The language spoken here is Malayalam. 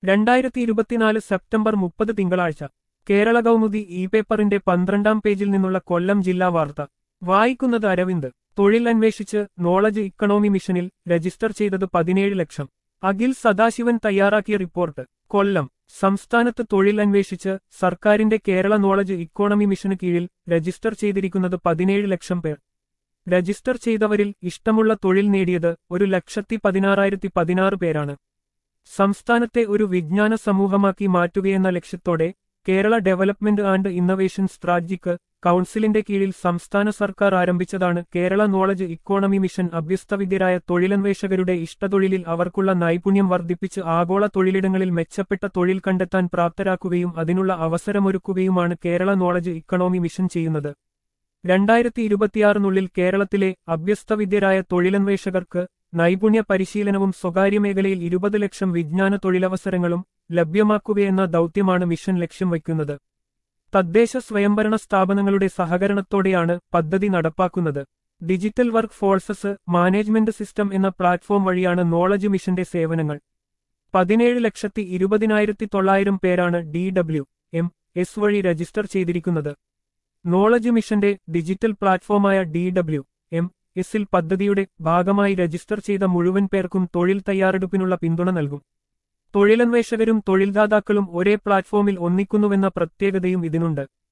രണ്ടായിരത്തി ഇരുപത്തിനാല് സെപ്റ്റംബർ മുപ്പത് തിങ്കളാഴ്ച കേരള കൗമുദി ഇ പേപ്പറിന്റെ പന്ത്രണ്ടാം പേജിൽ നിന്നുള്ള കൊല്ലം ജില്ലാ വാർത്ത വായിക്കുന്നത് അരവിന്ദ് തൊഴിൽ അന്വേഷിച്ച് നോളജ് ഇക്കണോമി മിഷനിൽ രജിസ്റ്റർ ചെയ്തത് പതിനേഴ് ലക്ഷം അഖിൽ സദാശിവൻ തയ്യാറാക്കിയ റിപ്പോർട്ട് കൊല്ലം സംസ്ഥാനത്ത് തൊഴിൽ അന്വേഷിച്ച് സർക്കാരിന്റെ കേരള നോളജ് ഇക്കോണമി മിഷന് കീഴിൽ രജിസ്റ്റർ ചെയ്തിരിക്കുന്നത് പതിനേഴ് ലക്ഷം പേർ രജിസ്റ്റർ ചെയ്തവരിൽ ഇഷ്ടമുള്ള തൊഴിൽ നേടിയത് ഒരു ലക്ഷത്തി പതിനാറായിരത്തി പതിനാറ് പേരാണ് സംസ്ഥാനത്തെ ഒരു വിജ്ഞാന സമൂഹമാക്കി മാറ്റുകയെന്ന ലക്ഷ്യത്തോടെ Kerala development and innovation strategic കൗൺസിലിന്റെ കീഴിൽ സംസ്ഥാന സർക്കാർ ആരംഭിച്ചതാണ് കേരള നോളജ് ഇക്കോണമി മിഷൻ അഭ്യസ്തവിദ്യരായ തൊഴിലന്വേഷകരുടെ ഇഷ്ടതൊഴിലിൽ അവർക്കുള്ള നൈപുണ്യം വർദ്ധിപ്പിച്ച് ആഗോള തൊഴിലിടങ്ങളിൽ മെച്ചപ്പെട്ട തൊഴിൽ കണ്ടെത്താൻ പ്രാപ്തരാക്കുകയും അതിനുള്ള അവസരമൊരുക്കുകയുമാണ് കേരള നോളജ് ഇക്കണോമി മിഷൻ ചെയ്യുന്നത് രണ്ടായിരത്തി ഇരുപത്തിയാറിനുള്ളിൽ കേരളത്തിലെ അഭ്യസ്തവിദ്യരായ തൊഴിലന്വേഷകർക്ക് നൈപുണ്യ പരിശീലനവും സ്വകാര്യ മേഖലയിൽ ഇരുപത് ലക്ഷം വിജ്ഞാന തൊഴിലവസരങ്ങളും ലഭ്യമാക്കുകയെന്ന ദൗത്യമാണ് മിഷൻ ലക്ഷ്യം വയ്ക്കുന്നത് തദ്ദേശ സ്വയംഭരണ സ്ഥാപനങ്ങളുടെ സഹകരണത്തോടെയാണ് പദ്ധതി നടപ്പാക്കുന്നത് digital work forces management system എന്ന പ്ലാറ്റ്ഫോം വഴിയാണ് നോളജ് മിഷന്റെ സേവനങ്ങൾ പതിനേഴ് ലക്ഷത്തി ഇരുപതിനായിരത്തി തൊള്ളായിരം പേരാണ് ഡി ഡബ്ല്യു എം എസ് വഴി രജിസ്റ്റർ ചെയ്തിരിക്കുന്നത് നോളജ് മിഷന്റെ ഡിജിറ്റൽ പ്ലാറ്റ്ഫോമായ ഡി ഡബ്ല്യു എം എസിൽ പദ്ധതിയുടെ ഭാഗമായി രജിസ്റ്റർ ചെയ്ത മുഴുവൻ പേർക്കും തൊഴിൽ തയ്യാറെടുപ്പിനുള്ള പിന്തുണ നൽകും തൊഴിലന്വേഷകരും തൊഴിൽദാതാക്കളും ഒരേ പ്ലാറ്റ്ഫോമിൽ ഒന്നിക്കുന്നുവെന്ന പ്രത്യേകതയും ഇതിനുണ്ട്